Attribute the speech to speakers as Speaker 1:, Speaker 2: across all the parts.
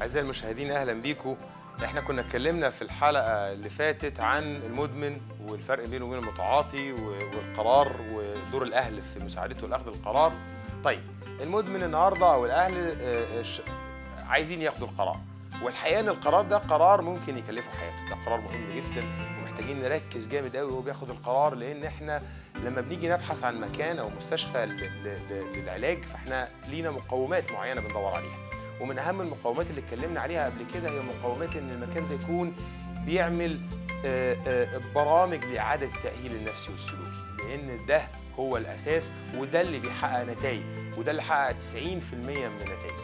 Speaker 1: أعزائي المشاهدين أهلا بيكم احنا كنا اتكلمنا في الحلقة اللي فاتت عن المدمن والفرق بينه وبين المتعاطي و- والقرار ودور الأهل في مساعدته لأخذ القرار طيب المدمن النهاردة أو الأهل آه، ش- عايزين ياخدوا القرار والحقيقة إن القرار ده قرار ممكن يكلفه حياته ده قرار مهم جدا ومحتاجين نركز جامد قوي وهو بياخد القرار لأن احنا لما بنيجي نبحث عن مكان أو مستشفى ل- ل- ل- للعلاج فاحنا لينا مقومات معينة بندور عليها ومن اهم المقومات اللي اتكلمنا عليها قبل كده هي مقومات ان المكان ده يكون بيعمل آه، آه، برامج لاعاده التاهيل النفسي والسلوكي لان ده هو الاساس وده اللي بيحقق نتائج وده اللي حقق 90% من النتائج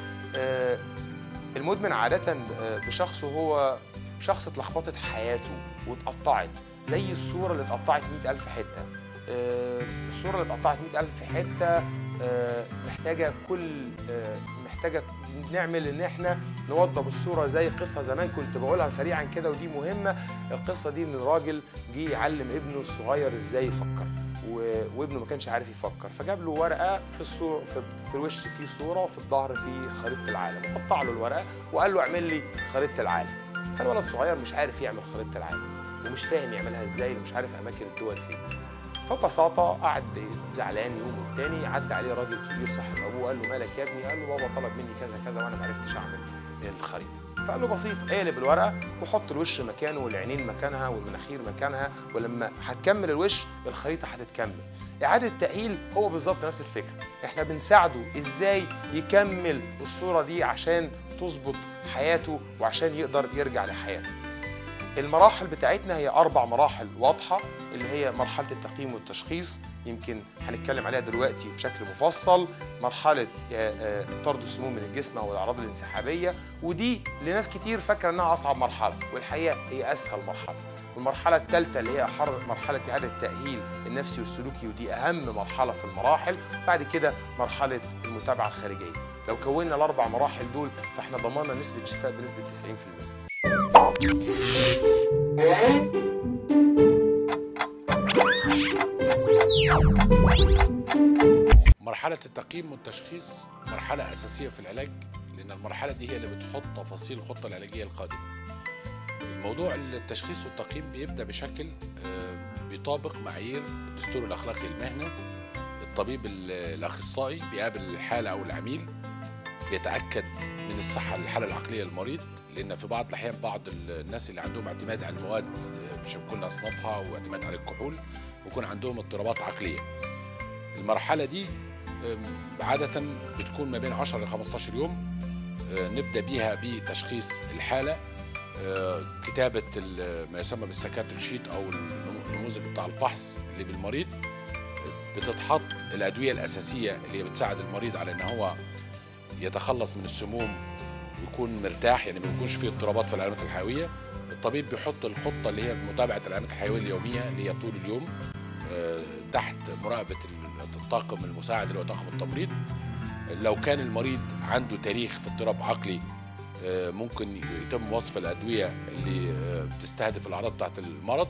Speaker 1: آه، المدمن عاده آه، بشخصه هو شخص اتلخبطت حياته واتقطعت زي الصوره اللي اتقطعت 100000 حته آه، الصوره اللي اتقطعت 100000 حته آه، محتاجه كل آه، محتاجه نعمل ان احنا نوضب الصوره زي قصه زمان كنت بقولها سريعا كده ودي مهمه القصه دي ان الراجل جه يعلم ابنه الصغير ازاي يفكر و- وابنه ما كانش عارف يفكر فجاب له ورقه في الصور في, في الوش فيه صوره وفي الظهر فيه خريطه العالم وقطع له الورقه وقال له اعمل لي خريطه العالم فالولد الصغير مش عارف يعمل خريطه العالم ومش فاهم يعملها ازاي ومش عارف اماكن الدول فين فببساطة قعد زعلان يوم والتاني عدى عليه راجل كبير صاحب أبوه قال له مالك يا ابني؟ قال له بابا طلب مني كذا كذا وأنا ما عرفتش أعمل الخريطة فقال له بسيط اقلب الورقة وحط الوش مكانه والعينين مكانها والمناخير مكانها ولما هتكمل الوش الخريطة هتتكمل إعادة التأهيل هو بالظبط نفس الفكرة احنا بنساعده إزاي يكمل الصورة دي عشان تظبط حياته وعشان يقدر يرجع لحياته المراحل بتاعتنا هي أربع مراحل واضحة اللي هي مرحلة التقييم والتشخيص يمكن هنتكلم عليها دلوقتي بشكل مفصل مرحلة آه، آه، طرد السموم من الجسم أو الأعراض الانسحابية ودي لناس كتير فاكرة إنها أصعب مرحلة والحقيقة هي أسهل مرحلة والمرحلة الثالثة اللي هي حر- مرحلة إعادة التأهيل النفسي والسلوكي ودي أهم مرحلة في المراحل بعد كده مرحلة المتابعة الخارجية لو كونا الأربع مراحل دول فإحنا ضمننا نسبة شفاء بنسبة 90%
Speaker 2: مرحلة التقييم والتشخيص مرحلة أساسية في العلاج لأن المرحلة دي هي اللي بتحط تفاصيل الخطة العلاجية القادمة. الموضوع التشخيص والتقييم بيبدأ بشكل آه، بيطابق معايير الدستور الأخلاقي المهنة الطبيب ال- الأخصائي بيقابل الحالة أو العميل بيتأكد من الصحة للحالة العقلية للمريض لأن في بعض الأحيان بعض الناس اللي عندهم اعتماد على المواد آه، بكل أصنافها واعتماد على الكحول بيكون عندهم اضطرابات عقلية. المرحلة دي أم، عادة بتكون ما بين 10 ل 15 يوم أه، نبدأ بيها بتشخيص الحالة أه، كتابة ال- ما يسمى بالسكاتر شيت أو النمو- النموذج بتاع الفحص اللي بالمريض أه، بتتحط الأدوية الأساسية اللي هي بتساعد المريض على إن هو يتخلص من السموم ويكون مرتاح يعني ما يكونش فيه اضطرابات في العلامات الحيوية الطبيب بيحط الخطة اللي هي متابعة العلامات الحيوية اليومية اللي هي طول اليوم أه، تحت مراقبة الطاقم المساعد اللي هو طاقم التمريض لو كان المريض عنده تاريخ في اضطراب عقلي آه، ممكن يتم وصف الأدوية اللي آه، بتستهدف الأعراض بتاعت المرض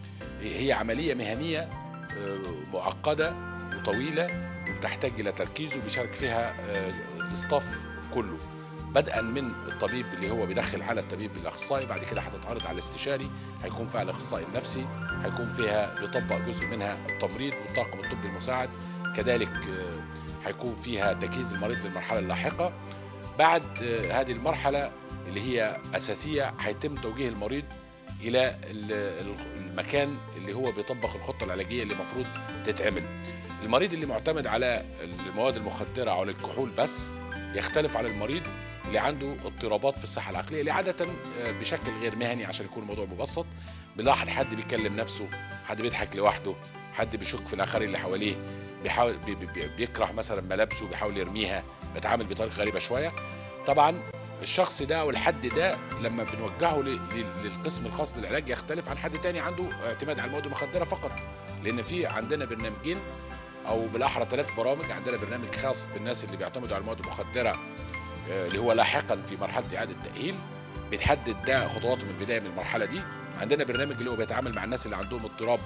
Speaker 2: هي عملية مهنية آه، معقدة وطويلة وبتحتاج إلى تركيز وبيشارك فيها آه، الاستاف كله بدءا من الطبيب اللي هو بيدخل على الطبيب الاخصائي بعد كده هتتعرض على الاستشاري هيكون فيها الاخصائي النفسي هيكون فيها بيطبق جزء منها التمريض والطاقم الطبي المساعد كذلك آه، هيكون فيها تجهيز المريض للمرحله اللاحقه بعد آه، هذه المرحله اللي هي اساسيه هيتم توجيه المريض الى ال- ال- المكان اللي هو بيطبق الخطه العلاجيه اللي المفروض تتعمل المريض اللي معتمد على المواد المخدره او الكحول بس يختلف عن المريض اللي عنده اضطرابات في الصحه العقليه اللي عاده آه، بشكل غير مهني عشان يكون الموضوع مبسط بنلاحظ حد بيكلم نفسه حد بيضحك لوحده حد بيشك في الاخرين اللي حواليه بيحاول بي بي بيكره مثلا ملابسه بيحاول يرميها بيتعامل بطريقه غريبه شويه طبعا الشخص ده او الحد ده لما بنوجهه ل- ل- للقسم الخاص للعلاج يختلف عن حد تاني عنده اعتماد على المواد المخدره فقط لان في عندنا برنامجين او بالاحرى ثلاث برامج عندنا برنامج خاص بالناس اللي بيعتمدوا على المواد المخدره آه، اللي هو لاحقا في مرحله اعاده التاهيل بيتحدد ده خطواته من البدايه من المرحله دي عندنا برنامج اللي هو بيتعامل مع الناس اللي عندهم اضطراب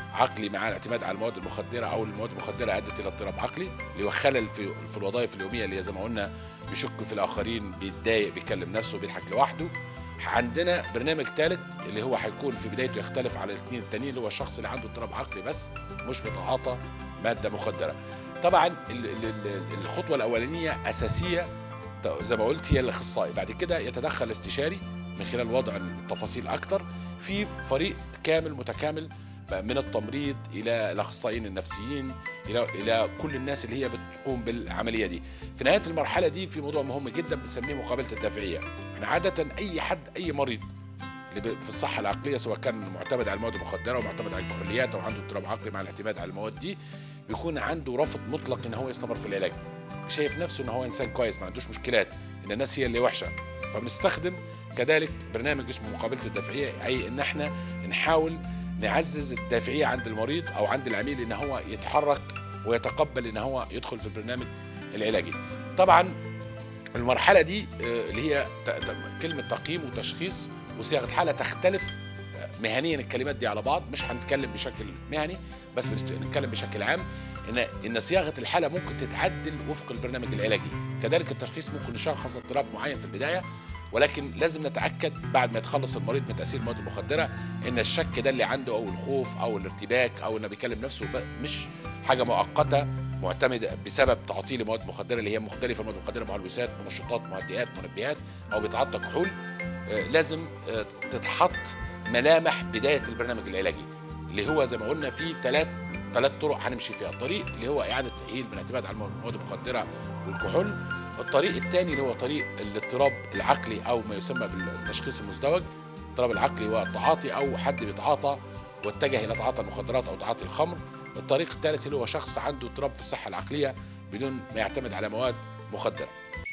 Speaker 2: عقلي مع الاعتماد على المواد المخدره او المواد المخدره ادت الى اضطراب عقلي اللي هو خلل في في الوظائف اليوميه اللي هي زي ما قلنا بيشك في الاخرين بيتضايق بيكلم نفسه بيضحك لوحده عندنا برنامج ثالث اللي هو هيكون في بدايته يختلف على الاثنين التانيين اللي هو الشخص اللي عنده اضطراب عقلي بس مش بيتعاطى ماده مخدره طبعا ال- ال- ال- الخطوه الاولانيه اساسيه ط- زي ما قلت هي الاخصائي بعد كده يتدخل استشاري من خلال وضع التفاصيل اكتر في فريق كامل متكامل من التمريض الى الاخصائيين النفسيين الى الى كل الناس اللي هي بتقوم بالعمليه دي في نهايه المرحله دي في موضوع مهم جدا بنسميه مقابله الدافعيه احنا عاده اي حد اي مريض اللي ب- في الصحه العقليه سواء كان معتمد على المواد المخدره ومعتمد على الكحوليات او عنده اضطراب عقلي مع الاعتماد على المواد دي بيكون عنده رفض مطلق ان هو يستمر في العلاج شايف نفسه ان هو انسان كويس ما عندوش مشكلات ان الناس هي اللي وحشه فبنستخدم كذلك برنامج اسمه مقابله الدافعيه اي ان احنا نحاول نعزز الدافعيه عند المريض او عند العميل ان هو يتحرك ويتقبل ان هو يدخل في البرنامج العلاجي طبعا المرحله دي آه، اللي هي ت- ت- كلمه تقييم وتشخيص وصياغه حاله تختلف آه، مهنيا الكلمات دي على بعض مش هنتكلم بشكل مهني بس بنشت- نتكلم بشكل عام ان ان صياغه الحاله ممكن تتعدل وفق البرنامج العلاجي كذلك التشخيص ممكن نشخص اضطراب معين في البدايه ولكن لازم نتاكد بعد ما يتخلص المريض من تاثير المواد المخدره ان الشك ده اللي عنده او الخوف او الارتباك او انه بيكلم نفسه ب- مش حاجه مؤقته معتمده بسبب تعاطيه لمواد مخدره اللي هي مختلفه المواد المخدره مهلوسات منشطات مهدئات منبهات او بيتعاطى كحول آه، لازم آه، تتحط ملامح بدايه البرنامج العلاجي اللي هو زي ما قلنا في ثلاث ثلاث طرق هنمشي فيها الطريق اللي هو اعاده تاهيل من الاعتماد على المواد المخدره والكحول الطريق الثاني اللي هو طريق الاضطراب العقلي او ما يسمى بالتشخيص المزدوج الاضطراب العقلي والتعاطي او حد بيتعاطى واتجه الى تعاطي المخدرات او تعاطي الخمر الطريق الثالث اللي هو شخص عنده اضطراب في الصحه العقليه بدون ما يعتمد على مواد مخدره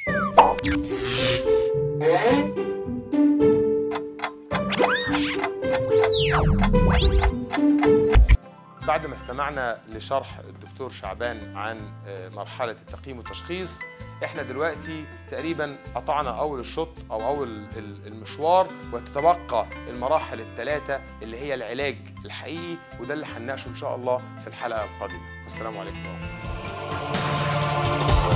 Speaker 1: بعد ما استمعنا لشرح الدكتور شعبان عن آه، مرحلة التقييم والتشخيص احنا دلوقتي تقريبا قطعنا اول الشوط او اول ال- المشوار وتتبقى المراحل الثلاثة اللي هي العلاج الحقيقي وده اللي هنناقشه ان شاء الله في الحلقة القادمة والسلام عليكم ورحمة الله